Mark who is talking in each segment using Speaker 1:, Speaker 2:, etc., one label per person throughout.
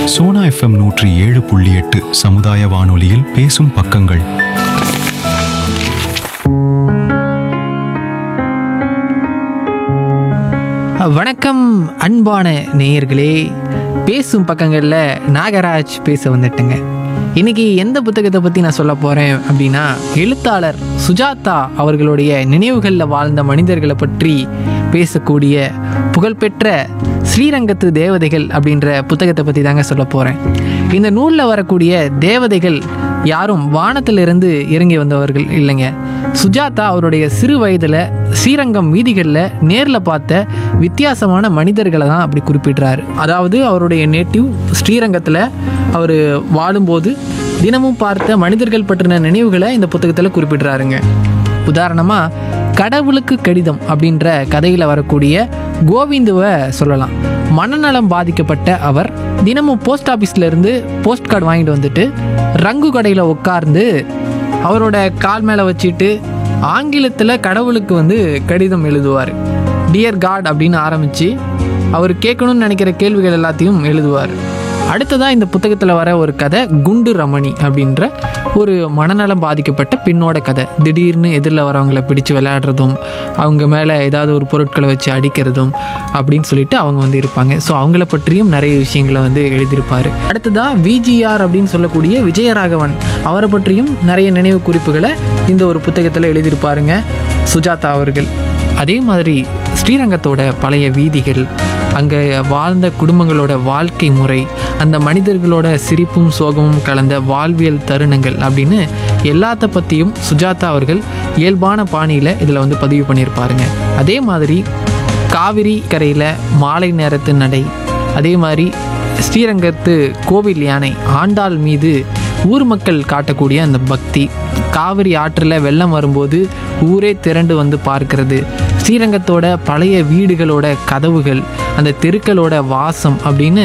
Speaker 1: Sona FM நூற்றி ஏழு புள்ளி எட்டு சமுதாய வானொலியில் பேசும் பக்கங்கள்
Speaker 2: வணக்கம் அன்பான நேயர்களே பேசும் பக்கங்களில் நாகராஜ் பேச வந்துட்டுங்க இன்னைக்கு எந்த புத்தகத்தை பற்றி நான் சொல்ல போகிறேன் அப்படின்னா எழுத்தாளர் சுஜாதா அவர்களுடைய நினைவுகளில் வாழ்ந்த மனிதர்களை பற்றி பேசக்கூடிய புகழ்பெற்ற ஸ்ரீரங்கத்து தேவதைகள் அப்படின்ற புத்தகத்தை பற்றி தாங்க சொல்ல போகிறேன் இந்த நூலில் வரக்கூடிய தேவதைகள் யாரும் வானத்திலிருந்து இறங்கி வந்தவர்கள் இல்லைங்க சுஜாதா அவருடைய சிறு வயதில் ஸ்ரீரங்கம் வீதிகளில் நேரில் பார்த்த வித்தியாசமான மனிதர்களை தான் அப்படி குறிப்பிடுறாரு அதாவது அவருடைய நேட்டிவ் ஸ்ரீரங்கத்தில் அவர் வாழும்போது தினமும் பார்த்த மனிதர்கள் பற்றின நினைவுகளை இந்த புத்தகத்தில் குறிப்பிடுறாருங்க உதாரணமாக கடவுளுக்கு கடிதம் அப்படின்ற கதையில் வரக்கூடிய கோவிந்துவை சொல்லலாம் மனநலம் பாதிக்கப்பட்ட அவர் தினமும் போஸ்ட் ஆஃபீஸ்ல இருந்து போஸ்ட் கார்டு வாங்கிட்டு வந்துட்டு ரங்கு கடையில் உட்கார்ந்து அவரோட கால் மேலே வச்சுட்டு ஆங்கிலத்தில் கடவுளுக்கு வந்து கடிதம் எழுதுவார் டியர் காட் அப்படின்னு ஆரம்பித்து அவர் கேட்கணும்னு நினைக்கிற கேள்விகள் எல்லாத்தையும் எழுதுவார் அடுத்ததாக இந்த புத்தகத்தில் வர ஒரு கதை குண்டு ரமணி அப்படின்ற ஒரு மனநலம் பாதிக்கப்பட்ட பெண்ணோட கதை திடீர்னு எதிரில் வரவங்களை பிடிச்சு விளையாடுறதும் அவங்க மேலே ஏதாவது ஒரு பொருட்களை வச்சு அடிக்கிறதும் அப்படின்னு சொல்லிட்டு அவங்க வந்து இருப்பாங்க ஸோ அவங்கள பற்றியும் நிறைய விஷயங்களை வந்து எழுதியிருப்பார் அடுத்ததாக விஜிஆர் அப்படின்னு சொல்லக்கூடிய விஜயராகவன் அவரை பற்றியும் நிறைய நினைவு குறிப்புகளை இந்த ஒரு புத்தகத்தில் எழுதியிருப்பாருங்க சுஜாதா அவர்கள் அதே மாதிரி ஸ்ரீரங்கத்தோட பழைய வீதிகள் அங்கே வாழ்ந்த குடும்பங்களோட வாழ்க்கை முறை அந்த மனிதர்களோட சிரிப்பும் சோகமும் கலந்த வாழ்வியல் தருணங்கள் அப்படின்னு எல்லாத்த பற்றியும் சுஜாதா அவர்கள் இயல்பான பாணியில் இதில் வந்து பதிவு பண்ணியிருப்பாருங்க அதே மாதிரி காவிரி கரையில் மாலை நேரத்து நடை அதே மாதிரி ஸ்ரீரங்கத்து கோவில் யானை ஆண்டாள் மீது ஊர் மக்கள் காட்டக்கூடிய அந்த பக்தி காவிரி ஆற்றில் வெள்ளம் வரும்போது ஊரே திரண்டு வந்து பார்க்கிறது ஸ்ரீரங்கத்தோட பழைய வீடுகளோட கதவுகள் அந்த தெருக்களோட வாசம் அப்படின்னு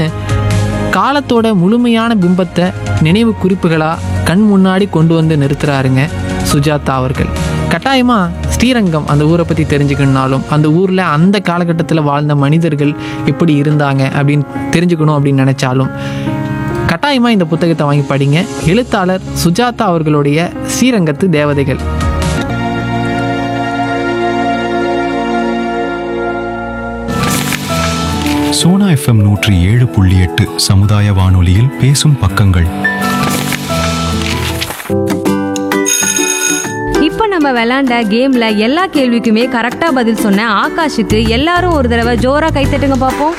Speaker 2: காலத்தோட முழுமையான பிம்பத்தை நினைவு குறிப்புகளாக கண் முன்னாடி கொண்டு வந்து நிறுத்துறாருங்க சுஜாதா அவர்கள் கட்டாயமாக ஸ்ரீரங்கம் அந்த ஊரை பற்றி தெரிஞ்சுக்கணுனாலும் அந்த ஊரில் அந்த காலகட்டத்தில் வாழ்ந்த மனிதர்கள் எப்படி இருந்தாங்க அப்படின்னு தெரிஞ்சுக்கணும் அப்படின்னு நினச்சாலும் கட்டாயமாக இந்த புத்தகத்தை வாங்கி படிங்க எழுத்தாளர் சுஜாதா அவர்களுடைய ஸ்ரீரங்கத்து தேவதைகள்
Speaker 1: சோனா எஃப்எம் நூற்றி ஏழு புள்ளி எட்டு சமுதாய வானொலியில் பேசும் பக்கங்கள்
Speaker 3: இப்போ நம்ம விளையாண்ட கேம்ல எல்லா கேள்விக்குமே கரெக்டா பதில் சொன்ன ஆகாஷுக்கு எல்லாரும் ஒரு தடவை ஜோரா கைத்தட்டுங்க பார்ப்போம்